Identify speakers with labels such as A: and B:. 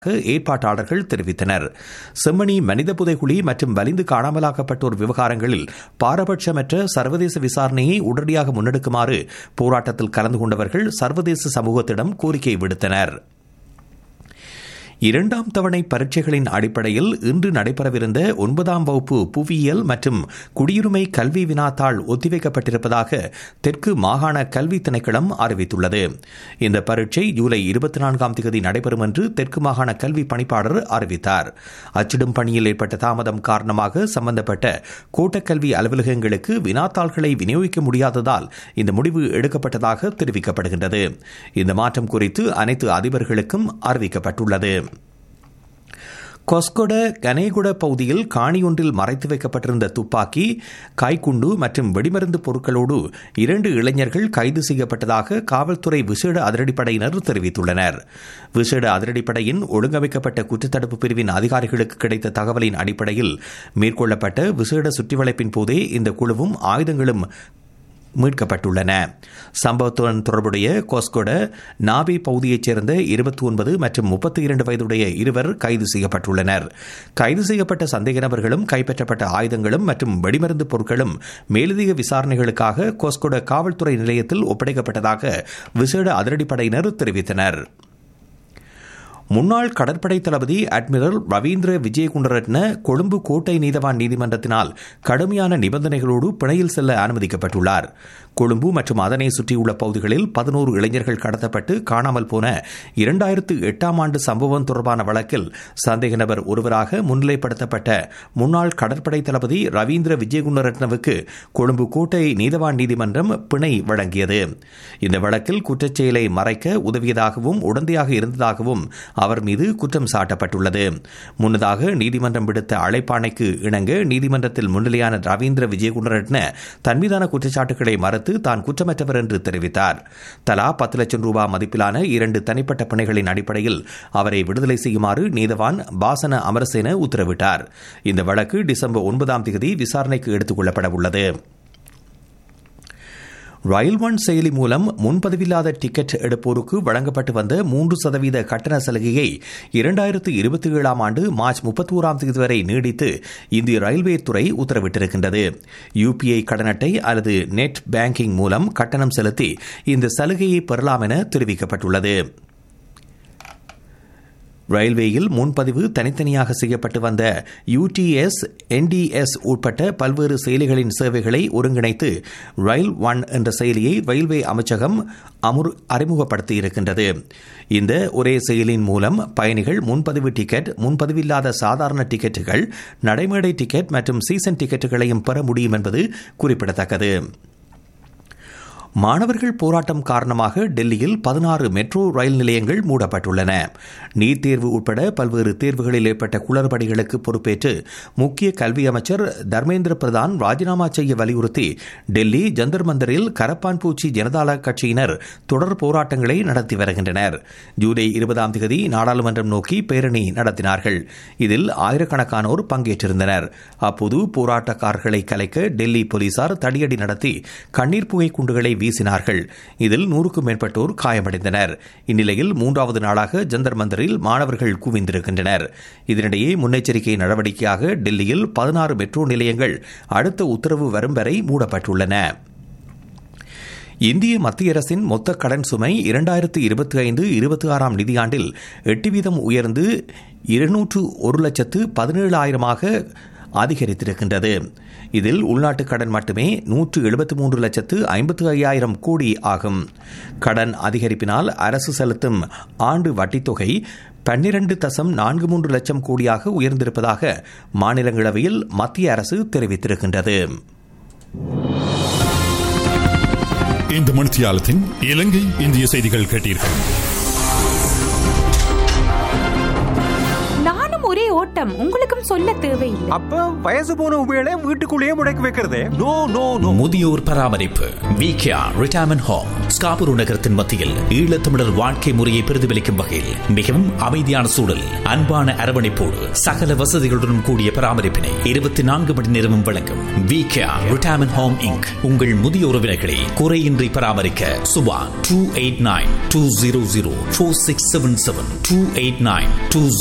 A: ஏற்பாட்டாளர்கள் தெரிவித்தனர் செம்மணி மனித புதைகுழி மற்றும் வலிந்து காணாமலாக்கப்பட்டோர் விவகாரங்களில் பாரபட்சமற்ற சர்வதேச விசாரணையை உடனடியாக முன்னெடுக்குமாறு போராட்டத்தில் கலந்து கொண்டவர்கள் சர்வதேச சமூகத்திடம் கோரிக்கை விடுத்தனர் இரண்டாம் தவணை பரீட்சைகளின் அடிப்படையில் இன்று நடைபெறவிருந்த ஒன்பதாம் வகுப்பு புவியியல் மற்றும் குடியுரிமை கல்வி வினாத்தாள் ஒத்திவைக்கப்பட்டிருப்பதாக தெற்கு மாகாண கல்வி திணைக்களம் அறிவித்துள்ளது இந்த பரீட்சை ஜூலை இருபத்தி நான்காம் தேதி நடைபெறும் என்று தெற்கு மாகாண கல்வி பணிப்பாளர் அறிவித்தார் அச்சிடும் பணியில் ஏற்பட்ட தாமதம் காரணமாக சம்பந்தப்பட்ட கோட்டக்கல்வி அலுவலகங்களுக்கு வினாத்தாள்களை விநியோகிக்க முடியாததால் இந்த முடிவு எடுக்கப்பட்டதாக தெரிவிக்கப்படுகின்றது இந்த மாற்றம் குறித்து அனைத்து அதிபர்களுக்கும் அறிவிக்கப்பட்டுள்ளது கொஸ்கொட கனேகுட பகுதியில் காணியொன்றில் மறைத்து வைக்கப்பட்டிருந்த துப்பாக்கி கைக்குண்டு மற்றும் வெடிமருந்து பொருட்களோடு இரண்டு இளைஞர்கள் கைது செய்யப்பட்டதாக காவல்துறை விசேட அதிரடிப்படையினர் தெரிவித்துள்ளனர் விசேட அதிரடிப்படையின் ஒழுங்கமைக்கப்பட்ட குற்றத்தடுப்பு பிரிவின் அதிகாரிகளுக்கு கிடைத்த தகவலின் அடிப்படையில் மேற்கொள்ளப்பட்ட விசேட சுற்றிவளைப்பின் போதே இந்த குழுவும் ஆயுதங்களும் மீட்கப்பட்டுள்ளன சம்பவத்துடன் தொடர்புடைய கோஸ்கோட நாபி பகுதியைச் சேர்ந்த இருபத்தி ஒன்பது மற்றும் முப்பத்தி இரண்டு வயதுடைய இருவர் கைது செய்யப்பட்டுள்ளனர் கைது செய்யப்பட்ட சந்தேக நபர்களும் கைப்பற்றப்பட்ட ஆயுதங்களும் மற்றும் வெடிமருந்து பொருட்களும் மேலதிக விசாரணைகளுக்காக கோஸ்கோட காவல்துறை நிலையத்தில் ஒப்படைக்கப்பட்டதாக விசேட அதிரடிப்படையினர் தெரிவித்தனர் முன்னாள் கடற்படை தளபதி அட்மிரல் ரவீந்திர விஜயகுண்டரட்ன கொழும்பு கோட்டை நீதவான் நீதிமன்றத்தினால் கடுமையான நிபந்தனைகளோடு பிணையில் செல்ல அனுமதிக்கப்பட்டுள்ளார் கொழும்பு மற்றும் அதனை சுற்றியுள்ள பகுதிகளில் பதினோரு இளைஞர்கள் கடத்தப்பட்டு காணாமல் போன இரண்டாயிரத்து எட்டாம் ஆண்டு சம்பவம் தொடர்பான வழக்கில் சந்தேக நபர் ஒருவராக முன்னிலைப்படுத்தப்பட்ட முன்னாள் கடற்படை தளபதி ரவீந்திர விஜயகுண்டரட்னவுக்கு கொழும்பு கோட்டை நீதவான் நீதிமன்றம் பிணை வழங்கியது இந்த வழக்கில் குற்றச்செயலை மறைக்க உதவியதாகவும் உடந்தையாக இருந்ததாகவும் அவர் மீது குற்றம் சாட்டப்பட்டுள்ளது முன்னதாக நீதிமன்றம் விடுத்த அழைப்பாணைக்கு இணங்க நீதிமன்றத்தில் முன்னிலையான ரவீந்திர விஜயகுண்டரட்ன தன்மீதான குற்றச்சாட்டுகளை மறுத்து தான் குற்றமற்றவர் என்று தெரிவித்தார் தலா பத்து லட்சம் ரூபாய் மதிப்பிலான இரண்டு தனிப்பட்ட பிணைகளின் அடிப்படையில் அவரை விடுதலை செய்யுமாறு நீதவான் பாசன அமரசேன உத்தரவிட்டார் இந்த வழக்கு டிசம்பர் ஒன்பதாம் தேதி விசாரணைக்கு எடுத்துக் கொள்ளப்பட உள்ளது ரயில் ஒன் செயலி மூலம் முன்பதிவில்லாத டிக்கெட் எடுப்போருக்கு வழங்கப்பட்டு வந்த மூன்று சதவீத கட்டண சலுகையை இரண்டாயிரத்து இருபத்தி ஏழாம் ஆண்டு மார்ச் முப்பத்தி ஓராம் தேதி வரை நீடித்து இந்திய ரயில்வே துறை உத்தரவிட்டிருக்கின்றது யுபிஐ கடன் அட்டை அல்லது நெட் பேங்கிங் மூலம் கட்டணம் செலுத்தி இந்த சலுகையை பெறலாம் என தெரிவிக்கப்பட்டுள்ளது ரயில்வேயில் முன்பதிவு தனித்தனியாக செய்யப்பட்டு வந்த யூடிஎஸ் என்டிஎஸ் உட்பட்ட பல்வேறு செயலிகளின் சேவைகளை ஒருங்கிணைத்து ரயில் ஒன் என்ற செயலியை ரயில்வே அமைச்சகம் அமுர் அறிமுகப்படுத்தி இருக்கின்றது இந்த ஒரே செயலின் மூலம் பயணிகள் முன்பதிவு டிக்கெட் முன்பதிவில்லாத சாதாரண டிக்கெட்டுகள் நடைமேடை டிக்கெட் மற்றும் சீசன் டிக்கெட்டுகளையும் பெற முடியும் என்பது குறிப்பிடத்தக்கது மாணவர்கள் போராட்டம் காரணமாக டெல்லியில் பதினாறு மெட்ரோ ரயில் நிலையங்கள் மூடப்பட்டுள்ளன நீட் தேர்வு உட்பட பல்வேறு தேர்வுகளில் ஏற்பட்ட குளறுபடிகளுக்கு பொறுப்பேற்று முக்கிய கல்வி அமைச்சர் தர்மேந்திர பிரதான் ராஜினாமா செய்ய வலியுறுத்தி டெல்லி ஜந்தர் மந்தரில் கரப்பான்பூச்சி ஜனதாள கட்சியினர் தொடர் போராட்டங்களை நடத்தி வருகின்றனர் ஜூலை இருபதாம் தேதி நாடாளுமன்றம் நோக்கி பேரணி நடத்தினார்கள் இதில் ஆயிரக்கணக்கானோர் பங்கேற்றிருந்தனர் அப்போது போராட்டக்காரர்களை கலைக்க டெல்லி போலீசார் தடியடி நடத்தி கண்ணீர் புகை குண்டுகளை வீசினார்கள் இதில் நூறுக்கும் மேற்பட்டோர் காயமடைந்தனர் இந்நிலையில் மூன்றாவது நாளாக ஜந்தர் மந்தரில் மாணவர்கள் குவிந்திருக்கின்றனர் இதனிடையே முன்னெச்சரிக்கை நடவடிக்கையாக டெல்லியில் பதினாறு மெட்ரோ நிலையங்கள் அடுத்த உத்தரவு வரும் வரை மூடப்பட்டுள்ளன இந்திய மத்திய அரசின் மொத்த கடன் சுமை இரண்டாயிரத்து இருபத்தி ஐந்து இருபத்தி ஆறாம் நிதியாண்டில் எட்டு வீதம் உயர்ந்து இருநூற்று ஒரு லட்சத்து பதினேழாயிரமாக அதிகரித்திருக்கின்றது இதில் உள்நாட்டு கடன் மட்டுமே நூற்று எழுபத்தி மூன்று லட்சத்து ஐம்பத்து ஐயாயிரம் கோடி ஆகும் கடன் அதிகரிப்பினால் அரசு செலுத்தும் ஆண்டு வட்டித்தொகை பன்னிரண்டு தசம் நான்கு மூன்று லட்சம் கோடியாக உயர்ந்திருப்பதாக மாநிலங்களவையில் மத்திய அரசு தெரிவித்திருக்கின்றது
B: இந்த மணித்தியாலத்தின் இலங்கை இந்திய செய்திகள் கேட்டீர்கள்
C: நானும் ஒரே ஓட்டம் உங்களுக்கும் சொல்ல தேவையில்லை
D: அப்ப வயசு போன உபயோக வீட்டுக்குள்ளேயே முடக்கி வைக்கிறதே நோ நோ நோ
E: முதியோர் பராமரிப்பு விகேஆர் ரிட்டையர்மெண்ட் ஹோம் ஸ்காபூர் நகரத்தின் மத்தியில் ஈழத்தமிழர் வாழ்க்கை முறையை பிரதிபலிக்கும் வகையில் மிகவும் அமைதியான சூழல் அன்பான அரவணைப்போடு சகல வசதிகளுடன் கூடிய பராமரிப்பினை இருபத்தி நான்கு மணி நேரமும் வழங்கும் விகேஆர் ரிட்டையர்மெண்ட் ஹோம் இங்க் உங்கள் முதிய உறவினர்களை குறையின்றி பராமரிக்க Subha two eight nine two zero zero four six seven seven two eight nine two